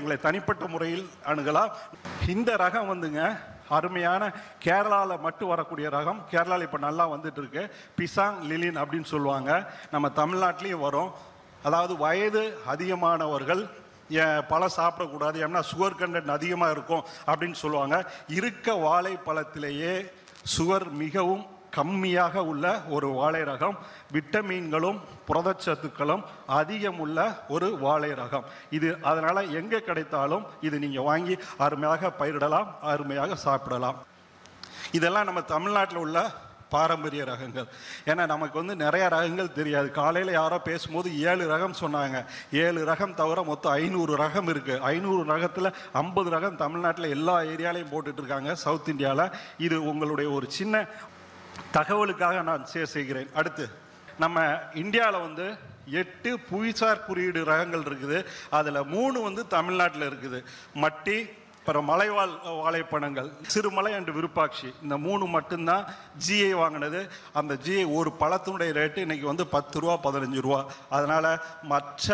எங்களை தனிப்பட்ட முறையில் அணுகலாம் இந்த ரகம் வந்துங்க அருமையான கேரளாவில் மட்டும் வரக்கூடிய ரகம் கேரளாவில் இப்போ நல்லா வந்துட்டு இருக்கு பிசாங் லிலின் அப்படின்னு சொல்லுவாங்க நம்ம தமிழ்நாட்டிலையும் வரும் அதாவது வயது அதிகமானவர்கள் ஏன் பழம் சாப்பிடக்கூடாது ஏன்னா சுகர் கண்டென்ட் அதிகமாக இருக்கும் அப்படின்னு சொல்லுவாங்க இருக்க வாழைப்பழத்திலேயே சுகர் மிகவும் கம்மியாக உள்ள ஒரு வாழை ரகம் விட்டமின்களும் புரதச்சத்துக்களும் அதிகம் உள்ள ஒரு வாழை ரகம் இது அதனால எங்கே கிடைத்தாலும் இது நீங்க வாங்கி அருமையாக பயிரிடலாம் அருமையாக சாப்பிடலாம் இதெல்லாம் நம்ம தமிழ்நாட்டில் உள்ள பாரம்பரிய ரகங்கள் ஏன்னா நமக்கு வந்து நிறைய ரகங்கள் தெரியாது காலையில் யாரோ பேசும்போது ஏழு ரகம் சொன்னாங்க ஏழு ரகம் தவிர மொத்தம் ஐநூறு ரகம் இருக்குது ஐநூறு ரகத்தில் ஐம்பது ரகம் தமிழ்நாட்டில் எல்லா ஏரியாலையும் போட்டுட்டு இருக்காங்க சவுத் இந்தியாவில் இது உங்களுடைய ஒரு சின்ன தகவலுக்காக நான் ஷேர் செய்கிறேன் அடுத்து நம்ம இந்தியாவில் வந்து எட்டு புவிசார் குறியீடு ரகங்கள் இருக்குது அதில் மூணு வந்து தமிழ்நாட்டில் இருக்குது மட்டி அப்புறம் மலைவாழ் வாழைப்பழங்கள் சிறுமலை அண்ட் விருப்பாட்சி இந்த மூணு மட்டும்தான் ஜிஐ வாங்கினது அந்த ஜிஐ ஒரு பழத்தினுடைய ரேட்டு இன்னைக்கு வந்து பத்து ரூபா பதினஞ்சு ரூபா அதனால் மற்ற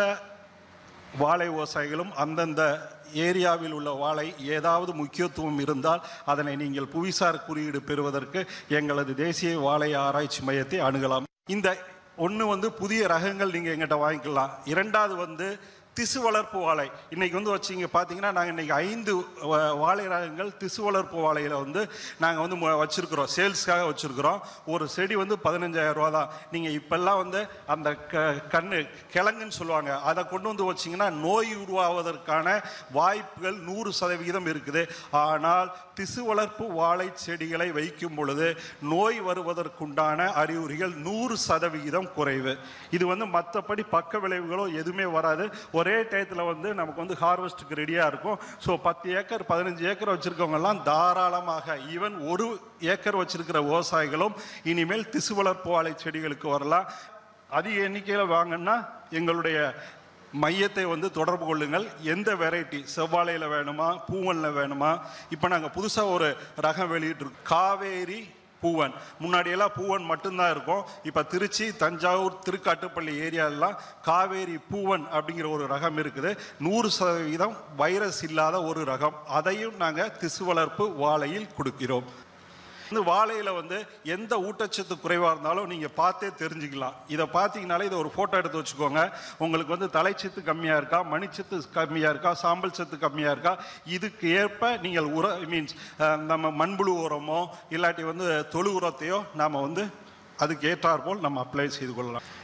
வாழை விவசாயிகளும் அந்தந்த ஏரியாவில் உள்ள வாழை ஏதாவது முக்கியத்துவம் இருந்தால் அதனை நீங்கள் புவிசார் குறியீடு பெறுவதற்கு எங்களது தேசிய வாழை ஆராய்ச்சி மையத்தை அணுகலாம் இந்த ஒன்று வந்து புதிய ரகங்கள் நீங்கள் எங்கிட்ட வாங்கிக்கலாம் இரண்டாவது வந்து திசு வளர்ப்பு வாழை இன்னைக்கு வந்து வச்சிங்க பார்த்தீங்கன்னா நாங்கள் இன்னைக்கு ஐந்து வ- வாழை ரகங்கள் திசு வளர்ப்பு வாழையில வந்து நாங்கள் வந்து மு- வச்சிருக்கிறோம் சேல்ஸ்க்காக வச்சிருக்கிறோம் ஒரு செடி வந்து பதினஞ்சாயிரம் ரூபா தான் நீங்கள் இப்பெல்லாம் வந்து அந்த க கண்ணு கிழங்குன்னு சொல்லுவாங்க அதை கொண்டு வந்து வச்சிங்கன்னா நோய் உருவாவதற்கான வாய்ப்புகள் நூறு சதவிகிதம் இருக்குது ஆனால் திசு வளர்ப்பு வாழை செடிகளை வைக்கும் பொழுது நோய் வருவதற்குண்டான அறிகுறிகள் நூறு சதவிகிதம் குறைவு இது வந்து மற்றபடி பக்க விளைவுகளோ எதுவுமே வராது ஒரே டயத்தில் வந்து நமக்கு வந்து ஹார்வெஸ்ட்டுக்கு ரெடியாக இருக்கும் ஸோ பத்து ஏக்கர் பதினஞ்சு ஏக்கர் வச்சுருக்கவங்கெல்லாம் தாராளமாக ஈவன் ஒரு ஏக்கர் வச்சிருக்கிற விவசாயிகளும் இனிமேல் திசு வளர்ப்பு வாழை செடிகளுக்கு வரலாம் அதிக எண்ணிக்கையில் வாங்கன்னா எங்களுடைய மையத்தை வந்து தொடர்பு கொள்ளுங்கள் எந்த வெரைட்டி செவ்வாழையில் வேணுமா பூவனில் வேணுமா இப்போ நாங்கள் புதுசாக ஒரு ரகம் வெளியிட்டிருக்கோம் காவேரி பூவன் முன்னாடியெல்லாம் பூவன் மட்டும்தான் இருக்கும் இப்போ திருச்சி தஞ்சாவூர் திருக்காட்டுப்பள்ளி ஏரியாலெலாம் காவேரி பூவன் அப்படிங்கிற ஒரு ரகம் இருக்குது நூறு சதவீதம் வைரஸ் இல்லாத ஒரு ரகம் அதையும் நாங்கள் திசு வளர்ப்பு வாழையில் கொடுக்கிறோம் இந்த வாழையில வந்து எந்த ஊட்டச்சத்து குறைவாக இருந்தாலும் நீங்கள் பார்த்தே தெரிஞ்சுக்கலாம் இதை பார்த்தீங்கனாலே இதை ஒரு ஃபோட்டோ எடுத்து வச்சுக்கோங்க உங்களுக்கு வந்து தலைச்சத்து கம்மியாக இருக்கா மணிச்சத்து கம்மியாக இருக்கா சாம்பல் சத்து கம்மியாக இருக்கா இதுக்கு ஏற்ப நீங்கள் உர மீன்ஸ் நம்ம மண்புழு உரமோ இல்லாட்டி வந்து தொழு உரத்தையோ நாம் வந்து அதுக்கு ஏற்றாற்போல் நம்ம அப்ளை செய்து கொள்ளலாம்